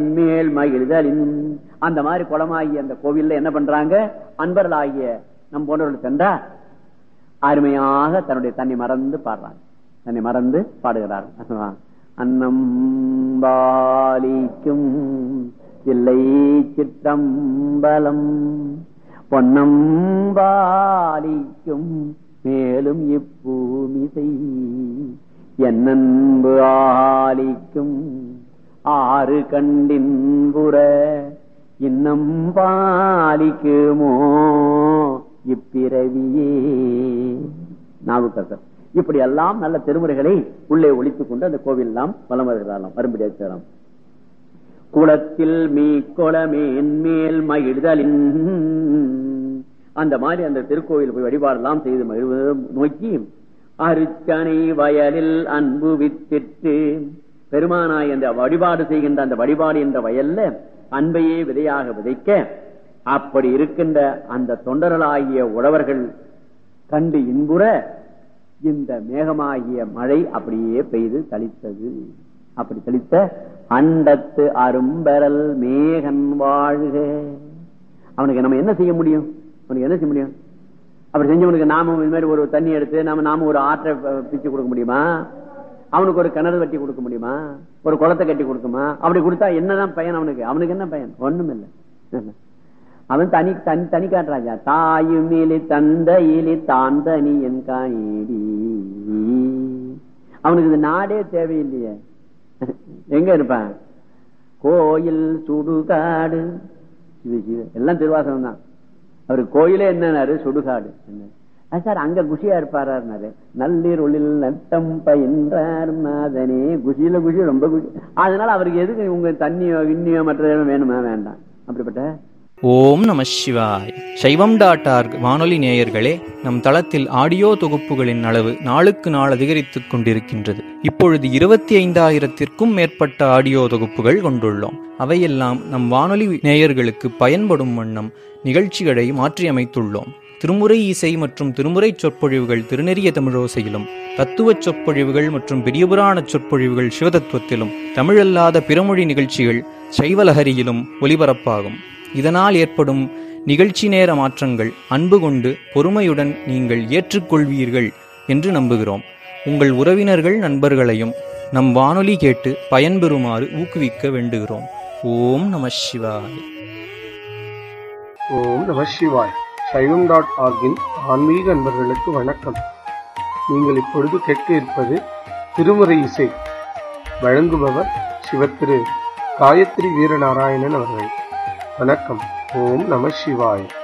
மேல் மகிழ்தலின் அந்த மாதிரி குளமாகிய அந்த கோவில்ல என்ன பண்றாங்க அன்பர்களாகிய நம் போன்றவர்கள் சென்றா அருமையாக தன்னுடைய தன்னை மறந்து பாடுறாங்க தன்னை மறந்து பாடுகிறார்கள் அன்னம் பாலிக்கும் இல்லை சிற்றம்பலம் பொன்னம் பாலிக்கும் மேலும் இப்பூமிசை என்னன்பு ஆலிக்கும் ஆறு கண்டின்புற இன்னம் பாலிக்குமோ இப்பிறவியே நாவுக்கரசர் இப்படி எல்லாம் நல்ல திருமுறைகளை உள்ளே ஒழித்துக் கொண்டு அந்த கோவில் எல்லாம் வலம் வருகிறாராம் வரும்படியாக சேரம் குளத்தில் மீ கொளமேன் மேல் மகிழ்தலின் அந்த மாதிரி அந்த திருக்கோவில் போய் வழிபாடெல்லாம் செய்து மகிழ்வது நோக்கி அருச்சனை வயலில் அன்பு வித்திட்டு பெருமானாய் அந்த வழிபாடு செய்கின்ற அந்த வழிபாடு என்ற வயல்ல அன்பையே விதையாக விதைக்க அப்படி இருக்கின்ற அந்த தொண்டர்களாகிய உழவர்கள் கண்டு இன்புற இந்த மேகமாகிய மழை அப்படியே பெய்து தளித்தது அப்படி தெளித்த அண்டத்து அரும்பெறல் மேகன் வாழ்க அவனுக்கு நம்ம என்ன செய்ய முடியும் அவனுக்கு என்ன செய்ய முடியும் அப்படி செஞ்சவனுக்கு நாம இது மாதிரி ஒரு தண்ணி எடுத்து நாம நாம ஒரு ஆற்றை பிச்சு கொடுக்க முடியுமா அவனுக்கு ஒரு கிணறு வெட்டி கொடுக்க முடியுமா ஒரு குளத்தை கட்டி கொடுக்குமா அப்படி கொடுத்தா என்னதான் பயன் அவனுக்கு அவனுக்கு என்ன பயன் ஒண்ணும் இல்லை அவன் தனி தனி தனி காட்டுறாஜா தாயுமிலி தந்தையிலி தான் தனி என் காணி அவனுக்கு இது நாடே தேவையில்லையே எங்க இருப்பான் கோயில் சுடுகாடு எல்லாம் திருவாசகம் தான் அவரு கோயிலே என்னன்னாரு சுடுகாடு சார் அங்க குஷியா இருப்பாரு நல்லீர் ஒளில் நட்டம் பயின்றார் நாதனே குஷியில குஷி ரொம்ப குஷி அதனால அவருக்கு எதுக்கு உங்க தண்ணியோ இன்னியோ மற்ற வேணுமா வேண்டாம் அப்படிப்பட்ட ஓம் நம சிவாய் சைவம் டாட் ஆர்க் வானொலி நேயர்களே நம் தளத்தில் ஆடியோ தொகுப்புகளின் அளவு நாளுக்கு நாள் அதிகரித்துக் கொண்டிருக்கின்றது இப்பொழுது இருபத்தி ஐந்தாயிரத்திற்கும் மேற்பட்ட ஆடியோ தொகுப்புகள் கொண்டுள்ளோம் அவையெல்லாம் நம் வானொலி நேயர்களுக்கு பயன்படும் வண்ணம் நிகழ்ச்சிகளை மாற்றியமைத்துள்ளோம் திருமுறை இசை மற்றும் திருமுறை சொற்பொழிவுகள் திருநெறிய தமிழோசையிலும் தத்துவச் சொற்பொழிவுகள் மற்றும் பெரியபுராண சொற்பொழிவுகள் சிவதத்துவத்திலும் தமிழல்லாத பிறமொழி நிகழ்ச்சிகள் சைவலஹரியிலும் ஒலிபரப்பாகும் இதனால் ஏற்படும் நிகழ்ச்சி நேர மாற்றங்கள் அன்பு கொண்டு பொறுமையுடன் நீங்கள் ஏற்றுக்கொள்வீர்கள் என்று நம்புகிறோம் உங்கள் உறவினர்கள் நண்பர்களையும் நம் வானொலி கேட்டு பயன்பெறுமாறு ஊக்குவிக்க வேண்டுகிறோம் ஓம் நம சிவாய் ஓம் நம சிவாய் சைவம் டாட் ஆர்கின் ஆன்மீக அன்பர்களுக்கு வணக்கம் நீங்கள் இப்பொழுது கேட்க இருப்பது திருமுறை இசை வழங்குபவர் சிவத்திரு காயத்ரி வீரநாராயணன் அவர்கள் வணக்கம் ஓம் நம சிவாய்